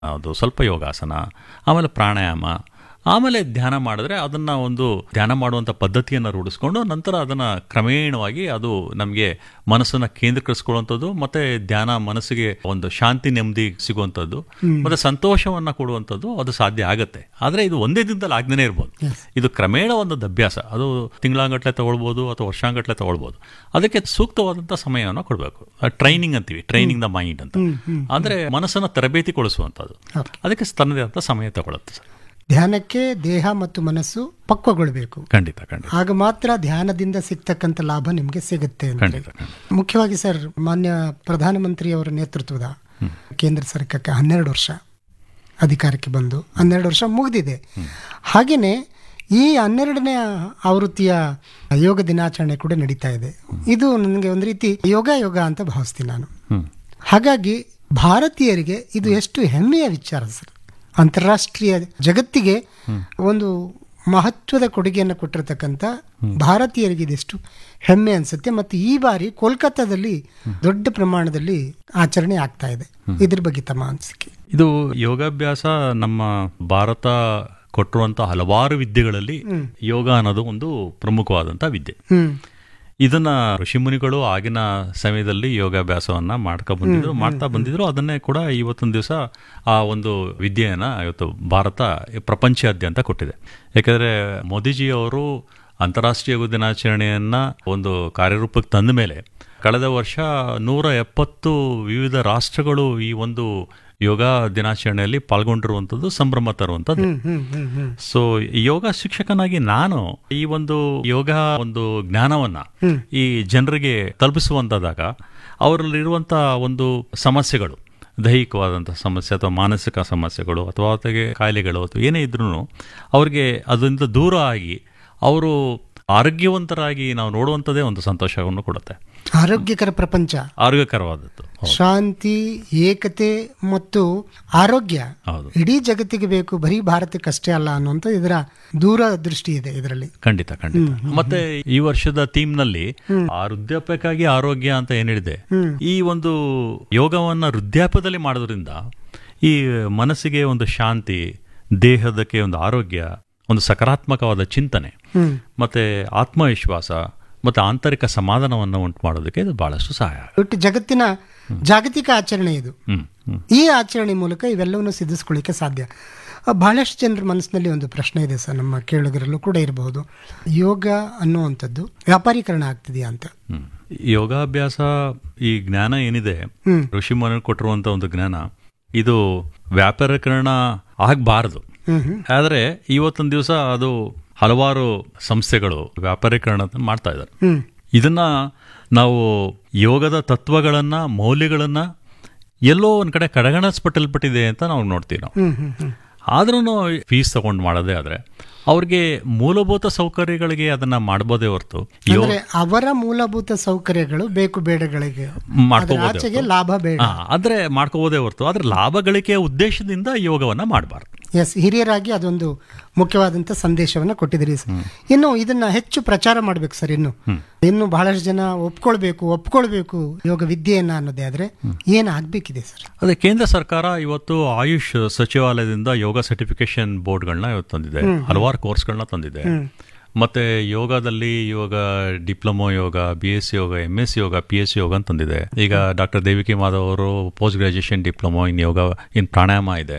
ಅದು ಸ್ವಲ್ಪ ಯೋಗಾಸನ ಆಮೇಲೆ ಪ್ರಾಣಾಯಾಮ ಆಮೇಲೆ ಧ್ಯಾನ ಮಾಡಿದ್ರೆ ಅದನ್ನ ಒಂದು ಧ್ಯಾನ ಮಾಡುವಂಥ ಪದ್ಧತಿಯನ್ನು ರೂಢಿಸ್ಕೊಂಡು ನಂತರ ಅದನ್ನ ಕ್ರಮೇಣವಾಗಿ ಅದು ನಮಗೆ ಮನಸ್ಸನ್ನ ಕೇಂದ್ರೀಕರಿಸ್ಕೊಳ್ಳುವಂಥದ್ದು ಮತ್ತೆ ಧ್ಯಾನ ಮನಸ್ಸಿಗೆ ಒಂದು ಶಾಂತಿ ನೆಮ್ಮದಿ ಸಿಗುವಂಥದ್ದು ಮತ್ತೆ ಸಂತೋಷವನ್ನ ಕೊಡುವಂಥದ್ದು ಅದು ಸಾಧ್ಯ ಆಗತ್ತೆ ಆದ್ರೆ ಇದು ಒಂದೇ ದಿನದಲ್ಲಿ ಆಗ್ದೇ ಇರ್ಬೋದು ಇದು ಕ್ರಮೇಣ ಒಂದು ಅಭ್ಯಾಸ ಅದು ತಿಂಗಳಾಂಗಟ್ಲೆ ತಗೊಳ್ಬೋದು ಅಥವಾ ವರ್ಷಾಂಗಟ್ಲೆ ತಗೊಳ್ಬೋದು ಅದಕ್ಕೆ ಸೂಕ್ತವಾದಂಥ ಸಮಯವನ್ನು ಕೊಡಬೇಕು ಟ್ರೈನಿಂಗ್ ಅಂತೀವಿ ಟ್ರೈನಿಂಗ್ ದ ಮೈಂಡ್ ಅಂತ ಅಂದ್ರೆ ಮನಸ್ಸನ್ನ ತರಬೇತಿಗೊಳಿಸುವಂಥದ್ದು Okay. ಅದಕ್ಕೆ ತನ್ನದೇ ಆದ ಸಮಯ ತಗೊಳುತ್ತೆ ಸರ್ ಧ್ಯಾನಕ್ಕೆ ದೇಹ ಮತ್ತು ಮನಸ್ಸು ಪಕ್ವಗೊಳ್ಬೇಕು ಖಂಡಿತ ಖಂಡಿತ ಆಗ ಮಾತ್ರ ಧ್ಯಾನದಿಂದ ಸಿಗ್ತಕ್ಕಂಥ ಲಾಭ ನಿಮಗೆ ಸಿಗುತ್ತೆ ಅಂತ ಖಂಡಿತ ಖಂಡಿತ ಮುಖ್ಯವಾಗಿ ಸರ್ ಮಾನ್ಯ ಪ್ರಧಾನಮಂತ್ರಿಯವರ ನೇತೃತ್ವದ ಕೇಂದ್ರ ಸರ್ಕಾರಕ್ಕೆ ಹನ್ನೆರಡು ವರ್ಷ ಅಧಿಕಾರಕ್ಕೆ ಬಂದು ಹನ್ನೆರಡು ವರ್ಷ ಮುಗಿದಿದೆ ಹಾಗೆಯೇ ಈ ಹನ್ನೆರಡನೇ ಆವೃತ್ತಿಯ ಯೋಗ ದಿನಾಚರಣೆ ಕೂಡ ನಡೀತಾ ಇದೆ ಇದು ನನಗೆ ಒಂದು ರೀತಿ ಯೋಗ ಯೋಗ ಅಂತ ಭಾವಿಸ್ತೀನಿ ನಾನು ಹ್ಮ್ ಹಾಗಾಗಿ ಭಾರತೀಯರಿಗೆ ಇದು ಎಷ್ಟು ಹೆಮ್ಮೆಯ ವಿಚಾರ ಸರ್ ಅಂತಾರಾಷ್ಟ್ರೀಯ ಜಗತ್ತಿಗೆ ಒಂದು ಮಹತ್ವದ ಕೊಡುಗೆಯನ್ನು ಕೊಟ್ಟಿರತಕ್ಕಂಥ ಭಾರತೀಯರಿಗೆ ಇದೆಷ್ಟು ಹೆಮ್ಮೆ ಅನ್ಸುತ್ತೆ ಮತ್ತು ಈ ಬಾರಿ ಕೋಲ್ಕತ್ತಾದಲ್ಲಿ ದೊಡ್ಡ ಪ್ರಮಾಣದಲ್ಲಿ ಆಚರಣೆ ಆಗ್ತಾ ಇದೆ ಇದ್ರ ಬಗ್ಗೆ ತಮ್ಮ ಅನಿಸಿಕೆ ಇದು ಯೋಗಾಭ್ಯಾಸ ನಮ್ಮ ಭಾರತ ಕೊಟ್ಟಿರುವಂತಹ ಹಲವಾರು ವಿದ್ಯೆಗಳಲ್ಲಿ ಯೋಗ ಅನ್ನೋದು ಒಂದು ಪ್ರಮುಖವಾದಂತಹ ವಿದ್ಯೆ ಹ್ಮ್ ಇದನ್ನ ಋಷಿಮುನಿಗಳು ಆಗಿನ ಸಮಯದಲ್ಲಿ ಯೋಗಾಭ್ಯಾಸವನ್ನ ಮಾಡ್ಕೊ ಬಂದಿದ್ರು ಮಾಡ್ತಾ ಬಂದಿದ್ರು ಅದನ್ನೇ ಕೂಡ ಇವತ್ತೊಂದು ದಿವಸ ಆ ಒಂದು ವಿದ್ಯೆಯನ್ನ ಇವತ್ತು ಭಾರತ ಪ್ರಪಂಚಾದ್ಯಂತ ಕೊಟ್ಟಿದೆ ಯಾಕಂದ್ರೆ ಮೋದಿಜಿಯವರು ಅಂತಾರಾಷ್ಟ್ರೀಯ ಯೋಗ ದಿನಾಚರಣೆಯನ್ನ ಒಂದು ಕಾರ್ಯರೂಪಕ್ಕೆ ತಂದ ಮೇಲೆ ಕಳೆದ ವರ್ಷ ನೂರ ಎಪ್ಪತ್ತು ವಿವಿಧ ರಾಷ್ಟ್ರಗಳು ಈ ಒಂದು ಯೋಗ ದಿನಾಚರಣೆಯಲ್ಲಿ ಪಾಲ್ಗೊಂಡಿರುವಂಥದ್ದು ಸಂಭ್ರಮ ತರುವಂಥದ್ದು ಹ್ಮ್ ಹ್ಮ್ ಹ್ಮ್ ಹ್ಮ್ ಸೊ ಯೋಗ ಶಿಕ್ಷಕನಾಗಿ ನಾನು ಈ ಒಂದು ಯೋಗ ಒಂದು ಜ್ಞಾನವನ್ನ ಈ ಜನರಿಗೆ ತಲುಪಿಸುವಂತದಾಗ ಅವರಲ್ಲಿರುವಂತ ಒಂದು ಸಮಸ್ಯೆಗಳು ದೈಹಿಕವಾದಂಥ ಸಮಸ್ಯೆ ಅಥವಾ ಮಾನಸಿಕ ಸಮಸ್ಯೆಗಳು ಅಥವಾ ಅವರಿಗೆ ಕಾಯಿಲೆಗಳು ಅಥವಾ ಏನೇ ಇದ್ರೂ ಅವ್ರಿಗೆ ಅದರಿಂದ ದೂರ ಆಗಿ ಅವರು ಆರೋಗ್ಯವಂತರಾಗಿ ನಾವು ನೋಡುವಂಥದ್ದೇ ಒಂದು ಸಂತೋಷವನ್ನು ಕೊಡುತ್ತೆ ಆರೋಗ್ಯಕರ ಪ್ರಪಂಚ ಆರೋಗ್ಯಕರವಾದದ್ದು ಶಾಂತಿ ಏಕತೆ ಮತ್ತು ಆರೋಗ್ಯ ಹೌದು ಇಡೀ ಜಗತ್ತಿಗೆ ಬೇಕು ಬರೀ ಭಾರತಕ್ಕಷ್ಟೇ ಅಲ್ಲ ಅನ್ನುವಂಥ ಇದರ ದೂರದೃಷ್ಟಿ ಇದೆ ಇದರಲ್ಲಿ ಖಂಡಿತ ಖಂಡಿತ ಮತ್ತೆ ಈ ವರ್ಷದ ಥೀಮ್ ನಲ್ಲಿ ಆ ವೃದ್ಧಾಪ್ಯಕ್ಕಾಗಿ ಆರೋಗ್ಯ ಅಂತ ಏನ್ ಹೇಳಿದೆ ಈ ಒಂದು ಯೋಗವನ್ನ ವೃದ್ಧಾಪ್ಯದಲ್ಲಿ ಮಾಡೋದ್ರಿಂದ ಈ ಮನಸ್ಸಿಗೆ ಒಂದು ಶಾಂತಿ ದೇಹದಕ್ಕೆ ಒಂದು ಆರೋಗ್ಯ ಒಂದು ಸಕಾರಾತ್ಮಕವಾದ ಚಿಂತನೆ ಹ್ಮ್ ಮತ್ತೆ ಆತ್ಮವಿಶ್ವಾಸ ಮತ್ತೆ ಆಂತರಿಕ ಸಮಾಧಾನವನ್ನು ಉಂಟು ಮಾಡೋದಕ್ಕೆ ಇದು ಬಹಳಷ್ಟು ಸಹಾಯ ಆಗುತ್ತೆ. ಒಟ್ಟು ಜಗತ್ತಿನ ಜಾಗತಿಕ ಆಚರಣೆ ಇದು ಹ್ಮ್ ಹ್ಮ್ ಈ ಆಚರಣೆ ಮೂಲಕ ಇವೆಲ್ಲವನ್ನು ಸಿದ್ಧಿಸ್ಕೊಳ್ಳಿಕ್ಕೆ ಸಾಧ್ಯ ಆ, ಬಹಳಷ್ಟು ಜನರ ಮನಸ್ಸಿನಲ್ಲಿ ಒಂದು ಪ್ರಶ್ನೆ ಇದೆ ಸರ್ ನಮ್ಮ ಕೇಳುಗರಲ್ಲೂ ಕೂಡ ಇರಬಹುದು ಯೋಗ ಅನ್ನುವಂಥದ್ದು ವ್ಯಾಪಾರೀಕರಣ ಆಗ್ತಿದೆಯಾ ಅಂತ ಹ್ಮ್. ಯೋಗಾಭ್ಯಾಸ ಈ ಜ್ಞಾನ ಏನಿದೆ ಹ್ಮ್. ಋಷಿಮುನಿಗಳು ಕೊಟ್ಟಿರುವಂತ ಒಂದು ಜ್ಞಾನ ಇದು ವ್ಯಾಪಾರೀಕರಣ ಆಗಬಾರದು ಹ್ಮ್ ಹ್ಮ್ ಆದರೆ ಇವತ್ತೊಂದು ದಿವಸ ಅದು ಹಲವಾರು ಸಂಸ್ಥೆಗಳು ವ್ಯಾಪಾರೀಕರಣ ಮಾಡ್ತಾ ಇದ್ದಾರೆ ಹ್ಮ್ ಇದನ್ನ ನಾವು ಯೋಗದ ತತ್ವಗಳನ್ನ ಮೌಲ್ಯಗಳನ್ನ ಎಲ್ಲೋ ಒಂದ್ ಕಡೆ ಕಡೆಗಣಿಸ್ಪಟ್ಟಲ್ಪಟ್ಟಿದೆ ಅಂತ ನಾವು ನೋಡ್ತೀವಿ ನಾವು ಹ್ಮ್ ಹ್ಮ್ ಹ್ಮ್ ಆದ್ರೂ ಫೀಸ್ ತಗೊಂಡು ಮಾಡೋದೇ ಆದ್ರೆ ಅವ್ರಿಗೆ ಮೂಲಭೂತ ಸೌಕರ್ಯಗಳಿಗೆ ಅದನ್ನ ಮಾಡ್ಬೋದೇ ಹೊರತು ಯೋ ಅಂದ್ರೆ ಅವರ ಮೂಲಭೂತ ಸೌಕರ್ಯಗಳು ಬೇಕು ಬೇಡಗಳಿಗೆ ಅದರ ಮಾಡ್ಕೋಬೋದೇ ಆಚೆಗೆ ಲಾಭ ಬೇಡ ಹಾ, ಆದ್ರೆ ಮಾಡ್ಕೋಬೋದೇ ಹೊರತು ಆದ್ರೆ ಲಾಭ ಗಳಿಕೆಯ ಉದ್ದೇಶದಿಂದ ಯೋಗವನ್ನ ಮಾಡಬಾರ್ದು ಎಸ್ ಹಿರಿಯರಾಗಿ ಅದೊಂದು ಮುಖ್ಯವಾದಂತ ಸಂದೇಶವನ್ನ ಕೊಟ್ಟಿದ್ದೀರಿ ಸರ್. ಇನ್ನು ಇದನ್ನ ಹೆಚ್ಚು ಪ್ರಚಾರ ಮಾಡ್ಬೇಕು ಸರ್ ಇನ್ನು ಇನ್ನು ಬಹಳಷ್ಟು ಜನ ಒಪ್ಕೊಳ್ಬೇಕು ಒಪ್ಕೊಳ್ಬೇಕು ಯೋಗ ವಿದ್ಯೆಯನ್ನ ಅನ್ನೋದೇ ಆದ್ರೆ ಏನ್ ಆಗ್ಬೇಕಿದೆ ಸರ್ ಅದೇ ಕೇಂದ್ರ ಸರ್ಕಾರ ಇವತ್ತು ಆಯುಷ್ ಸಚಿವಾಲಯದಿಂದ ಯೋಗ ಸರ್ಟಿಫಿಕೇಶನ್ ಬೋರ್ಡ್ಗಳನ್ನ ಇವತ್ತು ತಂದಿದೆ ಹಲವಾರು ಕೋರ್ಸ್ಗಳನ್ನ ತಂದಿದೆ ಮತ್ತೆ ಯೋಗದಲ್ಲಿ ಯೋಗ ಡಿಪ್ಲೊಮೊ ಯೋಗ ಬಿ ಎಸ್ ಸಿ ಯೋಗ ಎಂ ಎಸ್ ಯೋಗ ಪಿ ಎಸ್ ಸಿ ಯೋಗ ಅಂತ ತಂದಿದೆ ಈಗ ಡಾಕ್ಟರ್ ದೇವಿಕಿ ಮಾಧವ್ ಅವರು post graduation diploma in yoga in pranayama ಇದೆ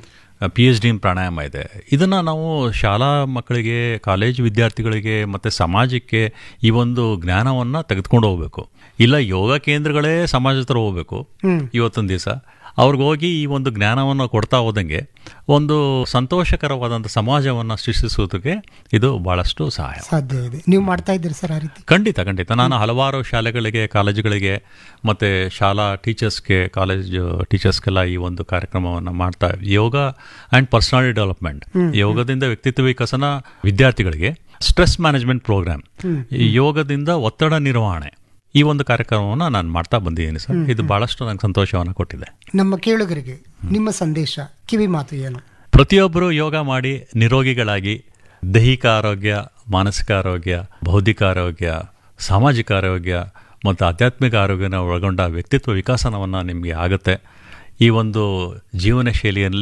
P H D in pranayama ಇದೆ ಇದನ್ನ ನಾವು ಶಾಲಾ ಮಕ್ಕಳಿಗೆ ಕಾಲೇಜು ವಿದ್ಯಾರ್ಥಿಗಳಿಗೆ ಮತ್ತೆ ಸಮಾಜಕ್ಕೆ ಈ ಒಂದು ಜ್ಞಾನವನ್ನ ತೆಗೆದುಕೊಂಡು ಹೋಗ್ಬೇಕು ಇಲ್ಲ ಯೋಗ ಕೇಂದ್ರಗಳೇ ಸಮಾಜ ಹತ್ರ ಹೋಗ್ಬೇಕು ಇವತ್ತೊಂದು ದಿವಸ ಅವ್ರಿಗೆ ಹೋಗಿ ಈ ಒಂದು ಜ್ಞಾನವನ್ನು ಕೊಡ್ತಾ ಹೋದಂಗೆ ಒಂದು ಸಂತೋಷಕರವಾದಂಥ ಸಮಾಜವನ್ನು ಸೃಷ್ಟಿಸುವುದಕ್ಕೆ ಇದು ಬಹಳಷ್ಟು ಸಹಾಯ ಸಾಧ್ಯ ಇದೆ ನೀವು ಮಾಡ್ತಾ ಇದ್ದೀರಿ ಸರ್ ಆ ರೀತಿ ಖಂಡಿತ ಖಂಡಿತ ನಾನು ಹಲವಾರು ಶಾಲೆಗಳಿಗೆ ಕಾಲೇಜುಗಳಿಗೆ ಮತ್ತೆ ಶಾಲಾ ಟೀಚರ್ಸ್ಗೆ ಕಾಲೇಜ್ ಟೀಚರ್ಸ್ಗೆಲ್ಲ ಈ ಒಂದು ಕಾರ್ಯಕ್ರಮವನ್ನು ಮಾಡ್ತಾ ಯೋಗ ಆ್ಯಂಡ್ ಪರ್ಸನಾಲಿಟಿ ಡೆವಲಪ್ಮೆಂಟ್ ಯೋಗದಿಂದ ವ್ಯಕ್ತಿತ್ವ ವಿಕಸನ ವಿದ್ಯಾರ್ಥಿಗಳಿಗೆ ಸ್ಟ್ರೆಸ್ ಮ್ಯಾನೇಜ್ಮೆಂಟ್ ಪ್ರೋಗ್ರಾಮ್ ಈ ಯೋಗದಿಂದ ಒತ್ತಡ ನಿರ್ವಹಣೆ ಈ ಒಂದು ಕಾರ್ಯಕ್ರಮವನ್ನು ನಾನು ಮಾಡ್ತಾ ಬಂದಿದ್ದೀನಿ ಸರ್ ಇದು ಬಹಳಷ್ಟು ನಂಗೆ ಸಂತೋಷವನ್ನು ಕೊಟ್ಟಿದೆ ನಮ್ಮ ಕೇಳುಗರಿಗೆ ನಿಮ್ಮ ಸಂದೇಶ ಕಿವಿ ಮಾತು ಏನು ಪ್ರತಿಯೊಬ್ಬರು ಯೋಗ ಮಾಡಿ ನಿರೋಗಿಗಳಾಗಿ ದೈಹಿಕ ಆರೋಗ್ಯ ಮಾನಸಿಕ ಆರೋಗ್ಯ ಬೌದ್ಧಿಕ ಆರೋಗ್ಯ ಸಾಮಾಜಿಕ ಆರೋಗ್ಯ ಮತ್ತು ಆಧ್ಯಾತ್ಮಿಕ ಆರೋಗ್ಯನ ಒಳಗೊಂಡ ವ್ಯಕ್ತಿತ್ವ ವಿಕಾಸನವನ್ನು ನಿಮಗೆ ಆಗುತ್ತೆ ಈ ಒಂದು ಜೀವನ ಶೈಲಿಯಲ್ಲಿ